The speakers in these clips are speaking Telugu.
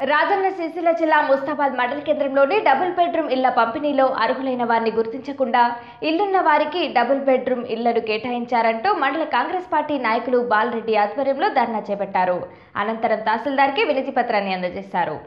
రాజన్న సిరిసిల్ల జిల్లా ముస్తాబాద్ మండల కేంద్రంలోని డబుల్ బెడ్రూమ్ ఇళ్ల పంపిణీలో అర్హులైన వారిని గుర్తించకుండా ఇల్లున్న వారికి డబుల్ బెడ్రూమ్ ఇళ్లను కేటాయించారంటూ మండల కాంగ్రెస్ పార్టీ నాయకులు బాలరెడ్డి ఆధ్వర్యంలో ధర్నా చేపట్టారు అనంతరం తహసీల్దార్కి వినతి పత్రాన్ని అందజేశారు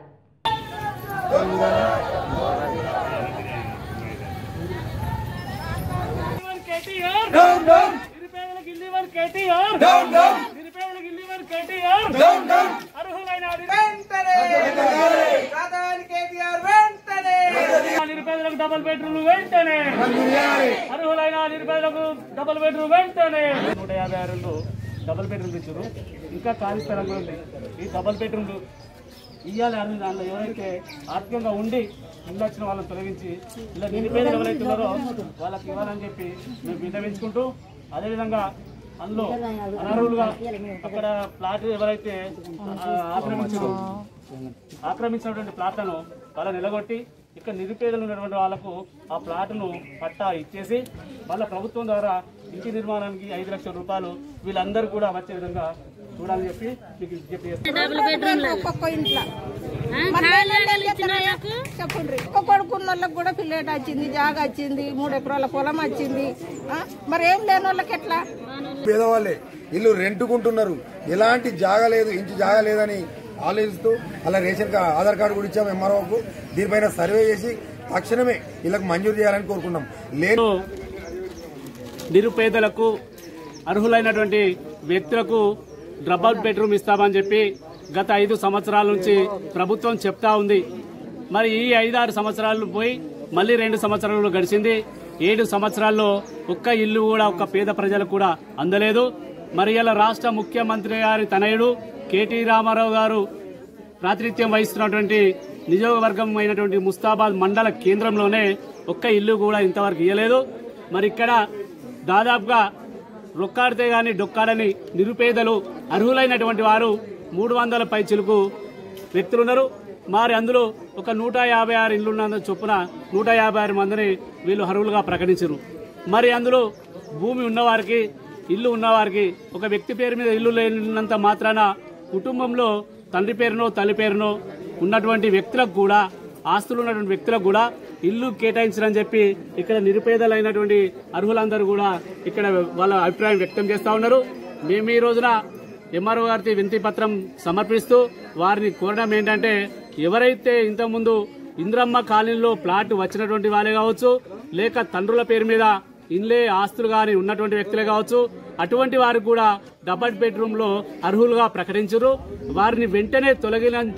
కేటీఆర్ డౌన్ డౌన్ నిరుపేదలకు ఇల్లు ఇవ్వని కేటీఆర్ డౌన్ డౌన్ నిరుపేదలకు ఇల్లు ఇవ్వని కేటీఆర్ డౌన్ డౌన్ అర్హులైన వెంటనే ప్రధాని కేటీఆర్ వెంటనే నిరుపేదలకు డబుల్ బెడ్రూమ్ వెంటనే అర్హులైన నిరుపేదలకు డబుల్ బెడ్రూమ్ వెంటనే నూట యాభై ఆరులో డబుల్ బెడ్రూమ్ ఇచ్చారు ఇంకా ఖాళీ స్థలం కూడా ఉంది ఈ డబుల్ బెడ్రూమ్లు ఇయ్యాలి అని దానిలో ఎవరైతే ఆర్థికంగా ఉండి ఇల్లు వచ్చిన వాళ్ళని తొలగించి ఇలా నిరుపేదలు ఎవరైతే ఉన్నారో వాళ్ళకి ఇవ్వాలని చెప్పి మేము విన్నవించుకుంటూ అదేవిధంగా అందులో అనర్హులుగా అక్కడ ప్లాట్ ఎవరైతే ఆ, ఆక్రమించారో ఆక్రమించినటువంటి ప్లాట్లను వాళ్ళ నిలగొట్టి ఇక్కడ నిరుపేదలు ఉన్నటువంటి వాళ్ళకు ఆ ప్లాట్ను పట్టా ఇచ్చేసి మళ్ళీ ప్రభుత్వం ద్వారా ఇంటి నిర్మాణానికి ఐదు లక్షల రూపాయలు వీళ్ళందరూ కూడా వచ్చే విధంగా చూడాలని చెప్పి మీకు విజ్ఞప్తి చేస్తున్నాను డబుల్ బెడ్రూమ్ ఒక్కొక్క ఇంట్లో చెప్పండి ఒక్క కొడుకున్న వాళ్ళకి కూడా పిల్లట వచ్చింది జాగ వచ్చింది మూడు ఎకరాల పొలం వచ్చింది ఆ? మరి ఏం లేని వాళ్ళకి ఎట్లా పేదవాళ్ళే ఇల్లు రెంటుకుంటున్నారు ఎలాంటి జాగ లేదు ఇంటి జాగ లేదని ఆలోచిస్తూ అలా రేషన్ కార్డు ఆధార్ కార్డు కూడా ఇచ్చాం ఎంఆర్ఓకు దీనిపైన సర్వే చేసి తక్షణమే వీళ్ళకి మంజూరు చేయాలని కోరుకున్నాం లేని నేను నిరుపేదలకు అర్హులైనటువంటి వ్యక్తులకు డబల్ బెడ్రూమ్ ఇస్తామని చెప్పి గత ఐదు సంవత్సరాల నుంచి ప్రభుత్వం చెప్తా ఉంది మరి ఈ ఐదారు సంవత్సరాలు పోయి మళ్ళీ రెండు సంవత్సరాలు గడిచింది ఏడు సంవత్సరాల్లో ఒక్క ఇల్లు కూడా ఒక్క పేద ప్రజలకు కూడా అందలేదు మరి ఇలా రాష్ట్ర ముఖ్యమంత్రి గారి తనయుడు కేటీ రామారావు గారు ప్రాతినిధ్యం వహిస్తున్నటువంటి నియోజకవర్గం అయినటువంటి ముస్తాబాద్ మండల కేంద్రంలోనే ఒక్క ఇల్లు కూడా ఇంతవరకు ఇవ్వలేదు మరి ఇక్కడ దాదాపుగా రొక్కాడితే గాని డొక్కాడని నిరుపేదలు అర్హులైనటువంటి వారు మూడు వందల పై చిలుకు వ్యక్తులున్నారు మరి అందులో ఒక నూట యాభై ఆరు ఇల్లున్న చొప్పున నూట యాభై ఆరు మందిని వీళ్ళు అర్హులుగా ప్రకటించారు మరి అందులో భూమి ఉన్నవారికి ఇల్లు ఉన్నవారికి ఒక వ్యక్తి పేరు మీద ఇల్లు లేనంత మాత్రాన కుటుంబంలో తండ్రి పేరునో తల్లి పేరునో ఉన్నటువంటి వ్యక్తులకు కూడా ఆస్తులు ఉన్నటువంటి వ్యక్తులకు కూడా ఇల్లు కేటాయించరని చెప్పి ఇక్కడ నిరుపేదలైనటువంటి అర్హులందరూ కూడా ఇక్కడ వాళ్ళ అభిప్రాయం వ్యక్తం చేస్తా ఉన్నారు మేము ఈ రోజున ఎంఆర్ఓ గారికి వినతి పత్రం సమర్పిస్తూ వారిని కోరడం ఏంటంటే ఎవరైతే ఇంతకుముందు ఇంద్రమ్మ కాలనీలో ప్లాట్ వచ్చినటువంటి వాళ్ళే కావచ్చు లేక తండ్రుల పేరు మీద ఇన్లే ఆస్తులు గాని ఉన్నటువంటి వ్యక్తులే కావచ్చు అటువంటి వారికి కూడా డబల్ బెడ్రూమ్ లో అర్హులుగా ప్రకటించరు వారిని వెంటనే తొలగించాలని